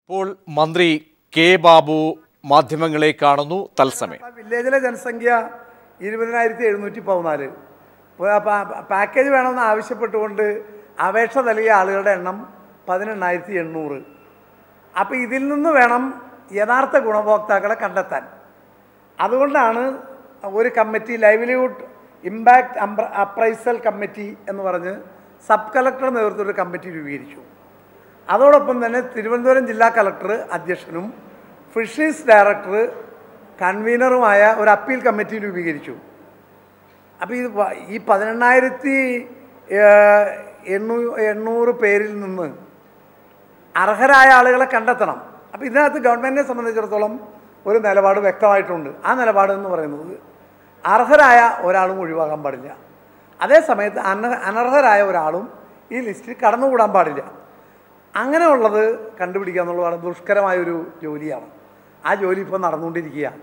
ഇപ്പോൾ മന്ത്രി കെ ബാബു മാധ്യമങ്ങളെ കാണുന്നു തത്സമയം ആ വില്ലേജിലെ ജനസംഖ്യ ഇരുപതിനായിരത്തി എഴുന്നൂറ്റി പതിനാല് പാക്കേജ് വേണമെന്ന് ആവശ്യപ്പെട്ടുകൊണ്ട് അപേക്ഷ നൽകിയ ആളുകളുടെ എണ്ണം പതിനെണ്ണായിരത്തി എണ്ണൂറ് അപ്പോൾ ഇതിൽ നിന്ന് വേണം യഥാർത്ഥ ഗുണഭോക്താക്കളെ കണ്ടെത്താൻ അതുകൊണ്ടാണ് ഒരു കമ്മിറ്റി ലൈവ്ലിഹുഡ് ഇമ്പാക്റ്റ് അംബ്ര അപ്രൈസൽ കമ്മിറ്റി എന്ന് പറഞ്ഞ് സബ് കളക്ടർ നേതൃത്വത്തിൽ ഒരു കമ്മിറ്റി രൂപീകരിച്ചു അതോടൊപ്പം തന്നെ തിരുവനന്തപുരം ജില്ലാ കളക്ടർ അധ്യക്ഷനും ഫിഷറീസ് ഡയറക്ടർ കൺവീനറുമായ ഒരു അപ്പീൽ കമ്മിറ്റി രൂപീകരിച്ചു അപ്പോൾ ഇത് വ- ഈ പതിനെണ്ണായിരത്തി എണ്ണൂ എണ്ണൂറ് പേരിൽ നിന്ന് അർഹരായ ആളുകളെ കണ്ടെത്തണം അപ്പോൾ ഇതിനകത്ത് ഗവൺമെൻറ്റിനെ സംബന്ധിച്ചിടത്തോളം ഒരു നിലപാട് വ്യക്തമായിട്ടുണ്ട് ആ നിലപാട് എന്ന് പറയുന്നത് അർഹരായ ഒരാളും ഒഴിവാകാൻ പാടില്ല അതേ സമയത്ത് അന അനർഹരായ ഒരാളും ഈ ലിസ്റ്റിൽ കടന്നുകൂടാൻ പാടില്ല അങ്ങനെയുള്ളത് കണ്ടുപിടിക്കുക എന്നുള്ളതാണ് ദുഷ്കരമായൊരു ജോലിയാണ് ആ ജോലി ഇപ്പോൾ നടന്നുകൊണ്ടിരിക്കുകയാണ്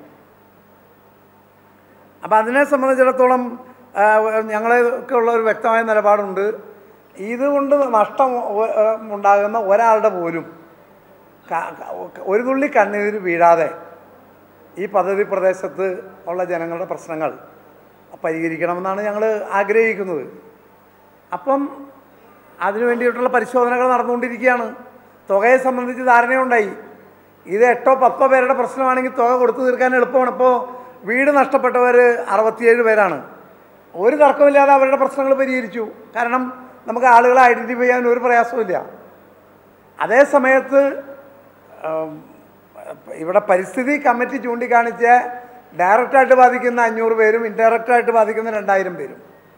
അപ്പം അതിനെ സംബന്ധിച്ചിടത്തോളം ആ, ഞങ്ങളൊക്കെ ഉള്ള ഒരു വ്യക്തമായ നിലപാടുണ്ട് ഇതുകൊണ്ട് നഷ്ടം ഒ- ആ, ഉണ്ടാകുന്ന ഒരാളുടെ പോലും ക- ക- ഒരു തുള്ളി കണ്ണീര് വീഴാതെ ഈ പദ്ധതി പ്രദേശത്ത് ഉള്ള ജനങ്ങളുടെ പ്രശ്നങ്ങൾ പരിഹരിക്കണമെന്നാണ് ഞങ്ങൾ ആഗ്രഹിക്കുന്നത് അപ്പം അതിനു വേണ്ടിയിട്ടുള്ള പരിശോധനകൾ നടന്നുകൊണ്ടിരിക്കുകയാണ് തുകയെ സംബന്ധിച്ച് ധാരണയുണ്ടായി ഇത് എട്ടോ പത്തോ പേരുടെ പ്രശ്നമാണെങ്കിൽ തുക കൊടുത്തു തീർക്കാൻ എളുപ്പമാണ് ഇപ്പോൾ വീട് നഷ്ടപ്പെട്ടവർ അറുപത്തിയേഴ് പേരാണ് ഒരു തർക്കമില്ലാതെ അവരുടെ പ്രശ്നങ്ങൾ പരിഹരിച്ചു കാരണം നമുക്ക് ആളുകളെ ഐഡൻറ്റിഫൈ ചെയ്യാൻ ഒരു പ്രയാസമില്ല അതേ സമയത്ത് ഉം, ഇവിടെ പരിസ്ഥിതി കമ്മിറ്റി ചൂണ്ടിക്കാണിച്ച ഡയറക്റ്റായിട്ട് ബാധിക്കുന്ന അഞ്ഞൂറ് പേരും ഇൻഡയറക്റ്റായിട്ട് ബാധിക്കുന്ന രണ്ടായിരം പേരും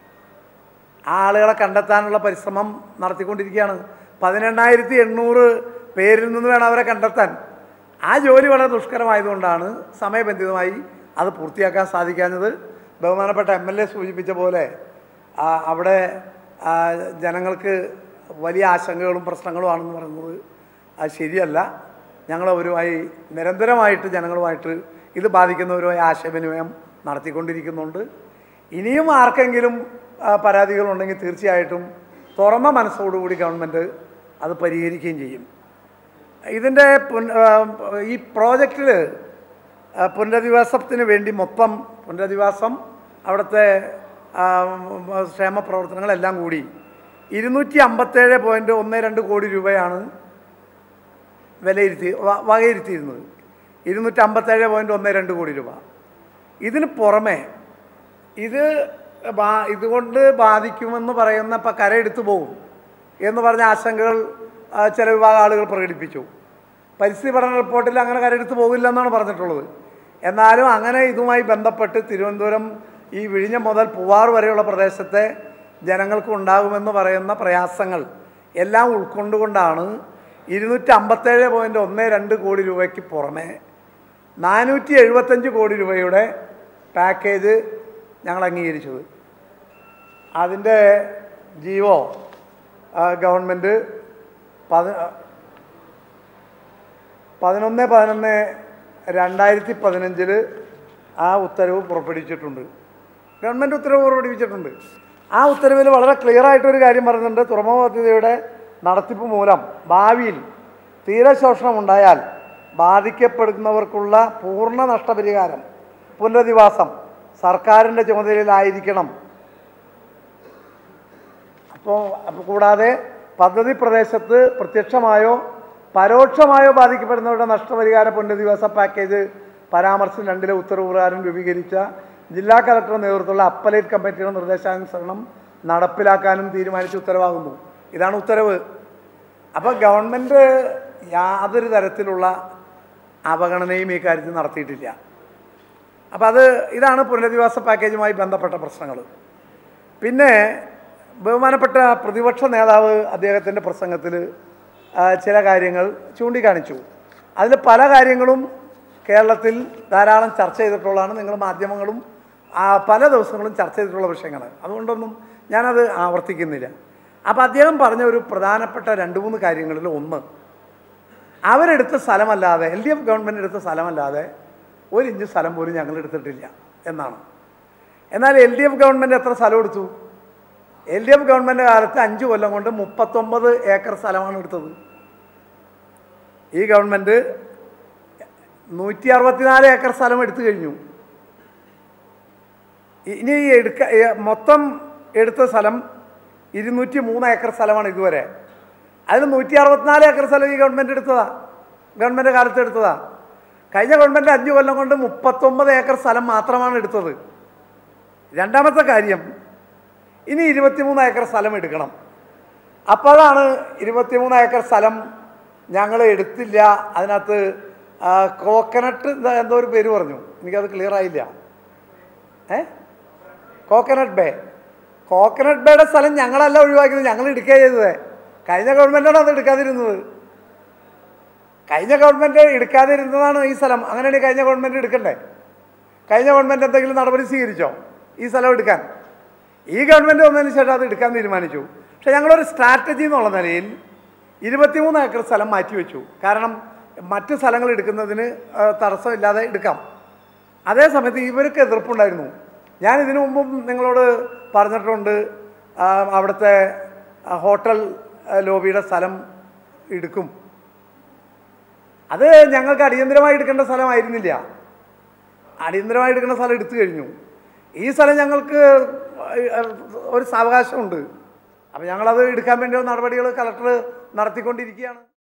ആ ആളുകളെ കണ്ടെത്താനുള്ള പരിശ്രമം നടത്തിക്കൊണ്ടിരിക്കുകയാണ് പതിനെണ്ണായിരത്തി എണ്ണൂറ് പേരിൽ നിന്ന് വേണം അവരെ കണ്ടെത്താൻ ആ ജോലി വളരെ ദുഷ്കരമായതുകൊണ്ടാണ് സമയബന്ധിതമായി അത് പൂർത്തിയാക്കാൻ സാധിക്കാഞ്ഞത് ബഹുമാനപ്പെട്ട എം എൽ എ സൂചിപ്പിച്ച പോലെ ആ, അവിടെ ആ, ജനങ്ങൾക്ക് വലിയ ആശങ്കകളും പ്രശ്നങ്ങളുമാണെന്ന് പറയുന്നത് അത് ശരിയല്ല ഞങ്ങളവരുമായി നിരന്തരമായിട്ട് ജനങ്ങളുമായിട്ട് ഇത് ബാധിക്കുന്നവരുമായി ആശയവിനിമയം നടത്തിക്കൊണ്ടിരിക്കുന്നുണ്ട് ഇനിയും ആർക്കെങ്കിലും ആ, പരാതികളുണ്ടെങ്കിൽ തീർച്ചയായിട്ടും തുറന്ന മനസ്സോടുകൂടി ഗവൺമെൻറ് അത് പരിഹരിക്കുകയും ചെയ്യും ഇതിൻ്റെ പുന ആ, ഈ പ്രോജക്റ്റിൽ പുനരധിവാസത്തിന് വേണ്ടി മൊത്തം പുനരധിവാസം അവിടുത്തെ ആ, ക്ഷേമ പ്രവർത്തനങ്ങളെല്ലാം കൂടി ഇരുന്നൂറ്റി അമ്പത്തേഴ് പോയിൻറ്റ് ഒന്ന് രണ്ട് കോടി രൂപയാണ് വിലയിരുത്തി വ- വകയിരുത്തിയിരുന്നത് ഇരുന്നൂറ്റി അമ്പത്തേഴ് പോയിൻറ്റ് ഒന്ന് രണ്ട് കോടി രൂപ ഇതിന് പുറമെ ഇത് ബാ ഇതുകൊണ്ട് ബാധിക്കുമെന്ന് പറയുന്ന ഇപ്പം കരയെടുത്തു പോകും എന്ന് പറഞ്ഞ ആശങ്കകൾ ആ, ചില വിഭാഗം ആളുകൾ പ്രകടിപ്പിച്ചു പരിസ്ഥിതി പഠന റിപ്പോർട്ടിൽ അങ്ങനെ കരയെടുത്ത് പോകില്ല എന്നാണ് പറഞ്ഞിട്ടുള്ളത് എന്നാലും അങ്ങനെ ഇതുമായി ബന്ധപ്പെട്ട് തിരുവനന്തപുരം ഈ വിഴിഞ്ഞം മുതൽ പൂവാർ വരെയുള്ള പ്രദേശത്തെ ജനങ്ങൾക്ക് ഉണ്ടാകുമെന്ന് പറയുന്ന പ്രയാസങ്ങൾ എല്ലാം ഉൾക്കൊണ്ടുകൊണ്ടാണ് ഇരുന്നൂറ്റി അമ്പത്തേഴ് പോയിൻറ്റ് ഒന്ന് രണ്ട് കോടി രൂപയ്ക്ക് പുറമെ നാനൂറ്റി എഴുപത്തഞ്ച് കോടി രൂപയുടെ പാക്കേജ് ഞങ്ങൾ അംഗീകരിച്ചത് അതിൻ്റെ ജിയോ ഗവൺമെൻറ് പതി പതിനൊന്ന് പതിനൊന്ന് രണ്ടായിരത്തി പതിനഞ്ചിൽ ആ ഉത്തരവ് പുറപ്പെടുവിച്ചിട്ടുണ്ട് ഗവൺമെൻറ് ഉത്തരവ് പുറപ്പെടുവിച്ചിട്ടുണ്ട് ആ ഉത്തരവിൽ വളരെ ക്ലിയർ ആയിട്ടൊരു കാര്യം പറയുന്നുണ്ട് തുറമുഖ പദ്ധതിയുടെ നടത്തിപ്പ് മൂലം ഭാവിയിൽ തീരശോഷണം ഉണ്ടായാൽ ബാധിക്കപ്പെടുന്നവർക്കുള്ള പൂർണ്ണ നഷ്ടപരിഹാരം പുനരധിവാസം സർക്കാരിൻ്റെ ചുമതലയിലായിരിക്കണം അപ്പോൾ അപ്പോൾ കൂടാതെ പദ്ധതി പ്രദേശത്ത് പ്രത്യക്ഷമായോ പരോക്ഷമായോ ബാധിക്കപ്പെടുന്നവരുടെ നഷ്ടപരിഹാര പുനരധിവാസ പാക്കേജ് പരാമർശം രണ്ടിലെ ഉത്തരവ് പ്രകാരം രൂപീകരിച്ച ജില്ലാ കളക്ടറുടെ നേതൃത്വത്തിലുള്ള അപ്പലേറ്റ് കമ്മിറ്റിയുടെ നിർദ്ദേശാനുസരണം നടപ്പിലാക്കാനും തീരുമാനിച്ച ഉത്തരവാകുന്നു ഇതാണ് ഉത്തരവ് അപ്പോൾ ഗവൺമെൻറ് യാതൊരു തരത്തിലുള്ള അവഗണനയും ഈ കാര്യത്തിൽ നടത്തിയിട്ടില്ല അപ്പോൾ അത് ഇതാണ് പുനരധിവാസ പാക്കേജുമായി ബന്ധപ്പെട്ട പ്രശ്നങ്ങൾ പിന്നെ ബഹുമാനപ്പെട്ട പ്രതിപക്ഷ നേതാവ് അദ്ദേഹത്തിൻ്റെ പ്രസംഗത്തിൽ ചില കാര്യങ്ങൾ ചൂണ്ടിക്കാണിച്ചു അതിൽ പല കാര്യങ്ങളും കേരളത്തിൽ ധാരാളം ചർച്ച ചെയ്തിട്ടുള്ളതാണ് നിങ്ങൾ മാധ്യമങ്ങളും ആ, പല ദിവസങ്ങളും ചർച്ച ചെയ്തിട്ടുള്ള വിഷയങ്ങൾ അതുകൊണ്ടൊന്നും ഞാനത് ആവർത്തിക്കുന്നില്ല അപ്പോൾ അദ്ദേഹം പറഞ്ഞ ഒരു പ്രധാനപ്പെട്ട രണ്ട് മൂന്ന് കാര്യങ്ങളിൽ ഒന്ന് അവരെടുത്ത സ്ഥലമല്ലാതെ എൽ ഡി എഫ് ഗവൺമെൻറ് എടുത്ത സ്ഥലമല്ലാതെ ഒരു ഇഞ്ച് സ്ഥലം പോലും ഞങ്ങൾ എടുത്തിട്ടില്ല എന്നാണ് എന്നാൽ എൽ ഡി എഫ് ഗവൺമെൻറ് എത്ര സ്ഥലം എടുത്തു എൽ ഡി എഫ് ഗവൺമെൻറ് കാലത്ത് അഞ്ച് കൊല്ലം കൊണ്ട് മുപ്പത്തൊമ്പത് ഏക്കർ സ്ഥലമാണ് എടുത്തത് ഈ ഗവൺമെൻറ് നൂറ്റി അറുപത്തിനാല് ഏക്കർ സ്ഥലം എടുത്തു കഴിഞ്ഞു ഇനി ഈ എടുക്ക ഈ മൊത്തം എടുത്ത സ്ഥലം ഇരുന്നൂറ്റി മൂന്ന് ഏക്കർ സ്ഥലമാണ് ഇതുവരെ അതിൽ നൂറ്റി അറുപത്തിനാല് ഏക്കർ സ്ഥലം ഈ ഗവൺമെൻറ് എടുത്തതാ ഗവൺമെൻറ് കാലത്ത് എടുത്തതാ കഴിഞ്ഞ ഗവൺമെൻറ് അഞ്ച് കൊല്ലം കൊണ്ട് മുപ്പത്തൊമ്പത് ഏക്കർ സ്ഥലം മാത്രമാണ് എടുത്തത് രണ്ടാമത്തെ കാര്യം ഇനി ഇരുപത്തിമൂന്ന് ഏക്കർ സ്ഥലം എടുക്കണം അപ്പോഴാണ് ഇരുപത്തിമൂന്ന് ഏക്കർ സ്ഥലം ഞങ്ങൾ എടുത്തില്ല അതിനകത്ത് ആ, കോക്കനട്ട് എന്താ എന്തോ ഒരു പേര് പറഞ്ഞു എനിക്കത് ക്ലിയർ ആയില്ല ഏ കോക്കനട്ട് ബേ കോക്കനട്ട് ബേയുടെ സ്ഥലം ഞങ്ങളല്ല ഒഴിവാക്കിയത് ഞങ്ങൾ എടുക്കുക ചെയ്തത് കഴിഞ്ഞ ഗവൺമെൻറ്റാണ് അത് എടുക്കാതിരുന്നത് കഴിഞ്ഞ ഗവൺമെൻറ് എടുക്കാതിരുന്നതാണ് ഈ സ്ഥലം അങ്ങനെയാണെങ്കിൽ കഴിഞ്ഞ ഗവൺമെൻറ് എടുക്കണ്ടേ കഴിഞ്ഞ ഗവൺമെൻറ് എന്തെങ്കിലും നടപടി സ്വീകരിച്ചോ ഈ സ്ഥലം എടുക്കാൻ ഈ ഗവൺമെൻറ് വന്നതിന് ശേഷം അത് എടുക്കാൻ തീരുമാനിച്ചു പക്ഷേ ഞങ്ങളൊരു സ്ട്രാറ്റജി എന്നുള്ള നിലയിൽ ഇരുപത്തിമൂന്ന് ഏക്കർ സ്ഥലം മാറ്റിവെച്ചു കാരണം മറ്റ് സ്ഥലങ്ങൾ എടുക്കുന്നതിന് ആ, തടസ്സമില്ലാതെ എടുക്കാം അതേ സമയത്ത് ഇവർക്ക് എതിർപ്പുണ്ടായിരുന്നു ഞാൻ ഇതിനു മുമ്പും നിങ്ങളോട് പറഞ്ഞിട്ടുണ്ട് ആ, അവിടുത്തെ ആ, ഹോട്ടൽ ആ, ലോബിയുടെ സ്ഥലം എടുക്കും അത് ഞങ്ങൾക്ക് അടിയന്തരമായി എടുക്കേണ്ട സ്ഥലമായിരുന്നില്ല അടിയന്തരമായി എടുക്കേണ്ട സ്ഥലം എടുത്തു കഴിഞ്ഞു ഈ സ്ഥലം ഞങ്ങൾക്ക് ഒരു സാവകാശമുണ്ട് അപ്പം ഞങ്ങളത് എടുക്കാൻ വേണ്ടിയുള്ള നടപടികൾ കളക്ടർ നടത്തിക്കൊണ്ടിരിക്കുകയാണ്